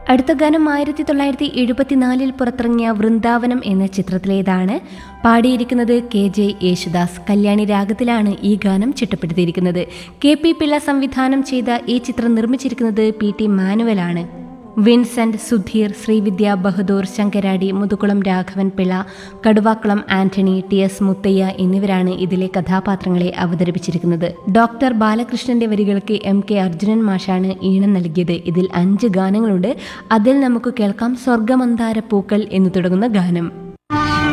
അടുത്ത ഗാനം ആയിരത്തി തൊള്ളായിരത്തി എഴുപത്തിനാലിൽ പുറത്തിറങ്ങിയ വൃന്ദാവനം എന്ന ചിത്രത്തിലേതാണ് പാടിയിരിക്കുന്നത് കെ ജെ യേശുദാസ് കല്യാണി രാഗത്തിലാണ് ഈ ഗാനം ചിട്ടപ്പെടുത്തിയിരിക്കുന്നത് കെ പി പിള്ള സംവിധാനം ചെയ്ത ഈ ചിത്രം നിർമ്മിച്ചിരിക്കുന്നത് പി ടി മാനുവലാണ് Vincent Sudheer Srividya Bahadur Sankaradi Muthukulam Raghavan Pillai Kaduvakulam Antony T S Muthaiah എന്നിവരാണ് ഇതിലെ കഥാപാത്രങ്ങളെ അവതരിപ്പിച്ചിരിക്കുന്നത് ഡോക്ടർ ബാലകൃഷ്ണന്റെ വരികൾക്ക് എം കെ അർജുനൻ മാഷാണ് ഈണം നൽകിയത് ഇതിൽ അഞ്ച് ഗാനങ്ങളുണ്ട് അതിൽ നമുക്ക് കേൾക്കാം സ്വർഗമന്താര പൂക്കൾ എന്ന് തുടങ്ങുന്ന ഗാനം